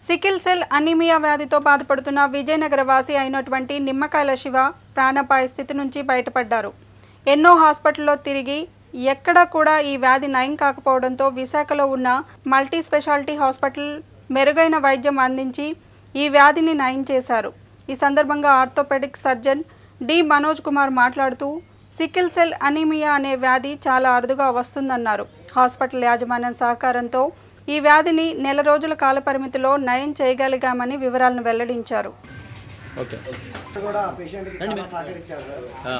Sickle cell anaemia వ్యాధితో బాధపడుతున్న విజయనగర వాసి అయినటువంటి నిమ్మకాయల శివ ప్రాణాపాయ స్థితి నుంచి బయటపడ్డారు ఎన్నో హాస్పిటల్లో తిరిగి ఎక్కడా కూడా ఈ వ్యాధి నయం కాకపోవడంతో విశాఖలో ఉన్న మల్టీ స్పెషాలిటీ హాస్పిటల్ మెరుగైన వైద్యం అందించి ఈ వ్యాధిని నయం చేశారు ఈ సందర్భంగా orthopaedic surgeon D Manoj Kumar మాట్లాడుతూ సికిల్ సెల్ అనీమియా అనే వ్యాధి చాలా అరుదుగా వస్తుందన్నారు హాస్పిటల్ యాజమాన్యం సహకారంతో ఈ వ్యాధిని నెల రోజుల కాలపరిమితిలో నయం చేయగలిగామని వివరాలను వెల్లడించారు ఓకే కూడా పేషెంట్కి చాలా సహకరించారు సార్ ఆ,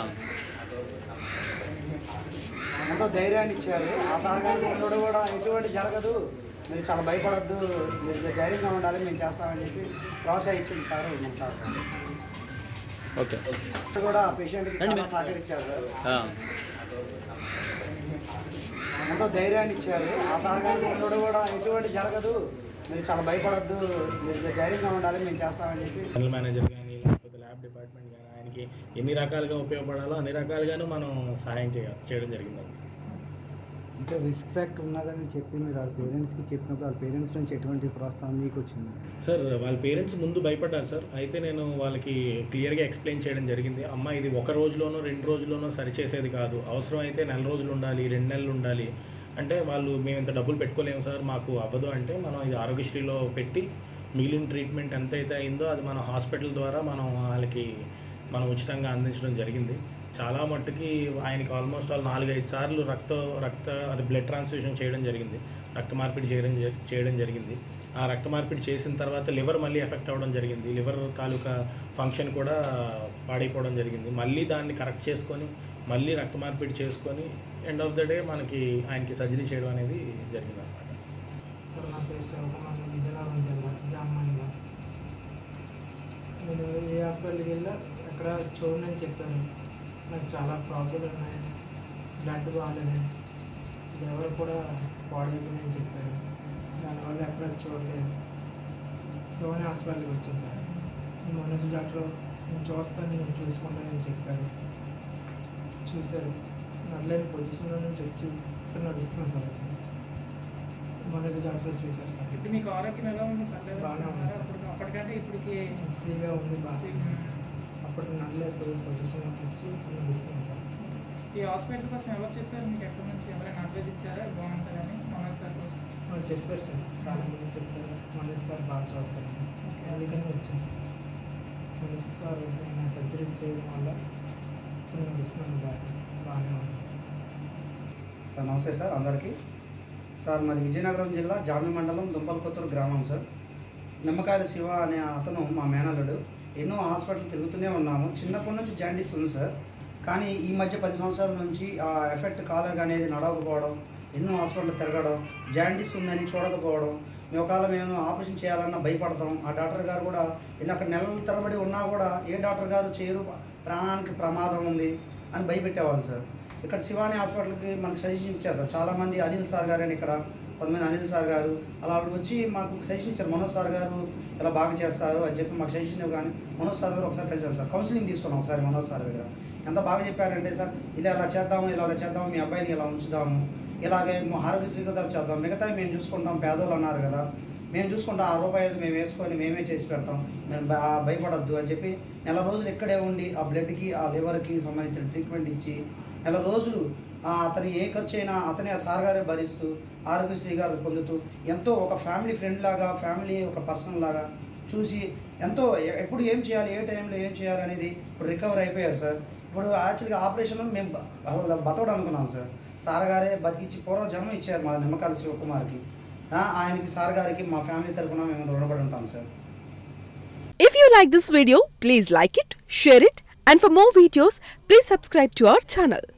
ఎంతో ధైర్యాన్ని ఇచ్చారు ఆ సహకారం కూడా ఎటువంటి జరగదు మీరు చాలా భయపడద్దు మీరు ధైర్యంగా ఉండాలి మేము చేస్తామని చెప్పి ప్రోత్సహించింది సార్ మన సార్ ఓకే కూడా పేషెంట్కి చాలా సహకరించారు సార్ ఆ, ఎంతో ధైర్యాన్ని ఇచ్చారు ఆ సహకారం కూడా ఎటువంటి జరగదు మీరు చాలా భయపడద్దు మీరు ధైర్యంగా ఉండాలి మేము చేస్తామని చెప్పి జనరల్ మేనేజర్ కానీ లేకపోతే ల్యాబ్ డిపార్ట్మెంట్ కానీ ఆయనకి ఎన్ని రకాలుగా ఉపయోగపడాలో అన్ని రకాలుగాను మనం సహాయం చేయ చేయడం జరిగింది అంటే రిస్క్ ఫ్యాక్టర్ ఉన్నదని చెప్పి మీరు వాళ్ళ పేరెంట్స్కి చెప్పినప్పుడు వాళ్ళ పేరెంట్స్ నుంచి ఎటువంటి ప్రోత్సాహం మీకు వచ్చింది సార్ వాళ్ళ పేరెంట్స్ ముందు భయపడ్డారు సార్ అయితే నేను వాళ్ళకి క్లియర్గా ఎక్స్ప్లెయిన్ చేయడం జరిగింది అమ్మ ఇది ఒక రోజులోనో రెండు రోజుల్లోనో సరిచేసేది కాదు అవసరం అయితే నెల రోజులు ఉండాలి రెండు నెలలు ఉండాలి అంటే వాళ్ళు మేము ఇంత డబ్బులు పెట్టుకోలేము సార్ మాకు అవ్వదు అంటే మనం ఇది ఆరోగ్యశ్రీలో పెట్టి మిగిలిన ట్రీట్మెంట్ ఎంత అయితే అయిందో అది మన హాస్పిటల్ ద్వారా మనం వాళ్ళకి మనం ఉచితంగా అందించడం జరిగింది చాలా మట్టుకి ఆయనకి ఆల్మోస్ట్ ఆల్ నాలుగైదు సార్లు రక్త రక్త అది బ్లడ్ ట్రాన్స్ఫ్యూషన్ చేయడం జరిగింది రక్త మార్పిడి చేయడం జ- చేయడం జరిగింది ఆ రక్త మార్పిడి చేసిన తర్వాత లివర్ మళ్ళీ ఎఫెక్ట్ అవ్వడం జరిగింది లివర్ తాలూకా ఫంక్షన్ కూడా పాడైపోవడం జరిగింది మళ్ళీ దాన్ని కరెక్ట్ చేసుకొని మళ్ళీ రక్త మార్పిడి చేసుకొని ఎండ్ ఆఫ్ ద డే మనకి ఆయనకి సర్జరీ చేయడం అనేది జరిగింది అనమాట సార్ నా పేరు శివకుమార్ విజయనగరం జిల్లా జామాన్లో నేను ఏ హాస్పిటల్కి వెళ్ళా ఎక్కడ చూడనని చెప్పాను నాకు చాలా ప్రాబ్లం ఉన్నాయి బ్లడ్ బాగాలేదని లివర్ కూడా పాడైపోయిందని చెప్పారు దానివల్ల ఎక్కడ చూడలేదు శివని హాస్పిటల్కి వచ్చాను సార్ ఈ మనోజ్ డాక్టర్ నేను చూస్తాను నేను చూసుకుంటానని చెప్పారు చూశారు నడలేని పొజిషన్లో నుంచి వచ్చి ఇక్కడ నడుస్తున్నాను సార్ మనోజ్ డాక్టర్ చూశారు సార్ ఇప్పుడు మీకు ఆరోగ్యం ఎలా ఉంది పర్లేదు బాగానే ఉంది సార్. అప్పుడు అప్పటికంటే ఇప్పటికి ఫ్రీగా ఉంది బాగా అప్పుడు నడలేకపోయి పొజిషన్లోకి వచ్చి ఇప్పుడు నడుస్తున్నాను సార్ ఈ హాస్పిటల్ కోసం ఎవరు చెప్పారు మీకు ఎక్కడి నుంచి ఎవరైనా అడ్వైజ్ ఇచ్చారా బాగుంటుందని మనోజ్ సార్ కోసం వాళ్ళు చెప్పారు సార్ చాలా మంది చెప్పారు మనోజ్ సార్ బాగా చూస్తారు అందుకని వచ్చాను మనోజ్ సార్ నా సర్జరీ చేయడం వల్ల ఇప్పుడు నడుస్తున్నాను బాగా బాగానే ఉంది సార్ నమస్తే సార్ అందరికీ సార్ మాది విజయనగరం జిల్లా జామి మండలం దుంపలకొత్తూరు గ్రామం సార్ నిమ్మకాయల శివ అనే అతను మా మేనల్లుడు ఎన్నో హాస్పిటల్ తిరుగుతూనే ఉన్నాము చిన్నప్పటి నుంచి జాండీస్ ఉంది సార్ కానీ ఈ మధ్య పది సంవత్సరాల నుంచి ఆ ఎఫెక్ట్ కాలర్ అనేది నడవకపోవడం ఎన్నో హాస్పిటల్ తిరగడం జాండీస్ ఉందని చూడకపోవడం మేము ఒకవేళ మేము ఆపరేషన్ చేయాలన్నా భయపడతాం ఆ డాక్టర్ గారు కూడా ఎన్ని అక్కడ నెలల తరబడి ఉన్నా కూడా ఏ డాక్టర్ గారు చేయరు ప్రాణానికి ప్రమాదం ఉంది అని భయపెట్టేవాళ్ళు సార్ ఇక్కడ శివాని హాస్పిటల్కి మనకు సజెషన్ ఇచ్చారు సార్ చాలామంది అనిల్ సార్ గారు అని ఇక్కడ కొంతమంది అనిల్ సార్ గారు అలా వాళ్ళు వచ్చి మాకు సజెషన్ ఇచ్చారు మనోజ్ సార్ గారు ఇలా బాగా చేస్తారు అని చెప్పి మాకు సజెషన్ ఇవ్వగానే మనోజ్ సార్ గారు ఒకసారి కలిసారు సార్ కౌన్సిలింగ్ తీసుకున్నాం ఒకసారి మనోజ్ సార్ దగ్గర ఎంత బాగా చెప్పారంటే సార్ ఇలా ఇలా చేద్దాము ఇలా ఇలా చేద్దాము మీ అబ్బాయిని ఇలా ఉంచుదాము ఇలాగే మా ఆరోగ్యశ్రీ గారు చేద్దాం మిగతా మేము చూసుకుంటాం పేదోళ్ళు అన్నారు కదా మేము చూసుకుంటాం ఆ రూపాయలు మేము వేసుకొని మేమే చేసి పెడతాం మేము భ- భయపడొద్దు అని చెప్పి నెల రోజులు ఇక్కడే ఉండి ఆ బ్లడ్కి ఆ లివర్కి సంబంధించిన ట్రీట్మెంట్ ఇచ్చి నెల రోజులు ఆ అతని ఏ ఖర్చు అయినా అతనే ఆ సార్ గారే భరిస్తూ ఆరోగ్యశ్రీ గారు పొందుతూ ఎంతో ఒక ఫ్యామిలీ ఫ్రెండ్ లాగా ఫ్యామిలీ ఒక పర్సన్ లాగా చూసి ఎంతో ఎ- ఎప్పుడు ఏం చేయాలి ఏ టైంలో ఏం చేయాలి అనేది ఇప్పుడు రికవర్ అయిపోయారు సార్ ఇప్పుడు యాక్చువల్గా ఆపరేషన్లో మేము బ- అసలు బతకడం అనుకున్నాం సార్ సార్ గారే బతికించి పూర్వ జన్మ ఇచ్చారు మా నిమ్మకాయల శివకుమార్కి ఆ, ఆయనకి సార్ గారికి మా ఫ్యామిలీ తరఫున మేము రుణపడి ఉంటాం sir If you like this video, please like it, share it, and for more videos, please subscribe to our channel.